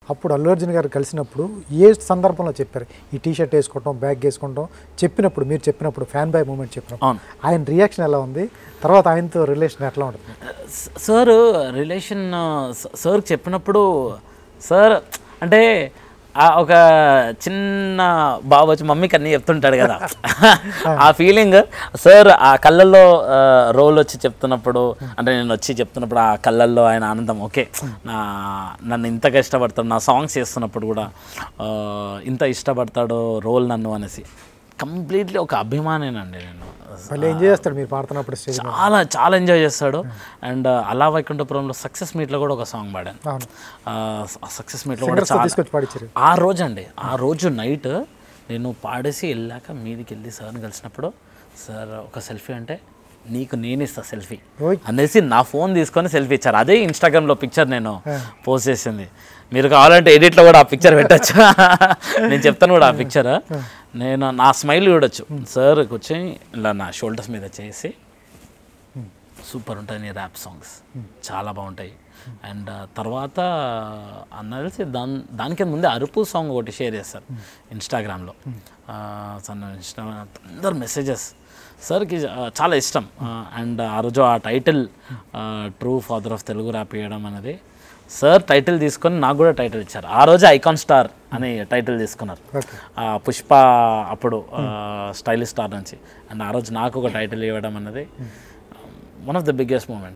అప్పుడు అల్లు అర్జున్ గారు కలిసినప్పుడు ఏ సందర్భంలో చెప్పారు ఈ టీ షర్ట్ వేసుకోవటం బ్యాగ్ వేసుకోవటం చెప్పినప్పుడు మీరు చెప్పినప్పుడు ఫ్యాన్ బాయ్ మూమెంట్ చెప్పినప్పుడు అవును ఆయన రియాక్షన్ ఎలా ఉంది తర్వాత ఆయనతో రిలేషన్ ఎట్లా ఉంటుంది స- సార్ రిలేషన్ స- సార్ చెప్పినప్పుడు సార్ అంటే ఆ ఒక చిన్న బాబు వచ్చి మమ్మీకి అన్నీ చెప్తుంటాడు కదా ఆ ఫీలింగ్ సార్ ఆ కళ్ళల్లో రోల్ వచ్చి చెప్తున్నప్పుడు అంటే నేను వచ్చి చెప్తున్నప్పుడు ఆ కళ్ళల్లో ఆయన ఆనందం ఓకే నా నన్ను ఇంతగా ఇష్టపడతాడు నా సాంగ్స్ చేస్తున్నప్పుడు కూడా ఆ, ఇంత ఇష్టపడతాడు రోల్ నన్ను అనేసి కంప్లీట్లీ ఒక అభిమానేనండి నేను మళ్ళీ ఎంజాయ్ చేస్తాడు మీరు పాడుతున్నప్పుడు స్టేజ్ మీద చాలా చాలా ఎంజాయ్ చేస్తాడు అండ్ అలా వైకుంఠపురంలో సక్సెస్ మీట్లో కూడా ఒక సాంగ్ పాడాను అవును ఆ సక్సెస్ మీట్లో కూడా సింగర్స్ చాలా తీసుకొచ్చి పాడించారు ఆ రోజు అండి ఆ రోజు నైట్ నేను పాడేసి వెళ్ళాక మీదికి వెళ్ళి సార్ని కలిసినప్పుడు సార్ ఒక సెల్ఫీ అంటే నీకు నేను ఇస్తా సెల్ఫీ ఓయ్. అనేసి నా ఫోన్ తీసుకొని సెల్ఫీ ఇచ్చారు అదే ఇన్స్టాగ్రామ్లో పిక్చర్ నేను పోస్ట్ చేసింది మీరు కావాలంటే ఎడిట్లో కూడా ఆ పిక్చర్ పెట్టచ్చు నేను చెప్తాను కూడా ఆ పిక్చర్ నేను నా స్మైల్ చూడొచ్చు సార్ కూర్చొని ఇలా నా షోల్డర్స్ మీద చేసి సూపర్ ఉంటాయి నీ ర్యాప్ సాంగ్స్ చాలా బాగుంటాయి అండ్ తర్వాత అన్న తెలిసి దాని దానికి ముందే అరుపు సాంగ్ ఒకటి షేర్ చేస్తారు ఇన్స్టాగ్రామ్లో తన ఇన్స్టా అందరు మెసేజెస్ సార్కి చాలా ఇష్టం అండ్ ఆ రోజు ఆ title true father of Telugu rap వేయడం అనేది సార్ టైటిల్ తీసుకొని నాకు కూడా టైటిల్ ఇచ్చారు ఆ రోజు ఐకాన్ స్టార్ అని టైటిల్ తీసుకున్నారు ఓకే ఆ పుష్ప అప్పుడు స్టైలిష్ స్టార్ నుంచి అండ్ ఆ రోజు నాకు ఒక టైటిల్ ఇవ్వడం అన్నది one of the biggest moment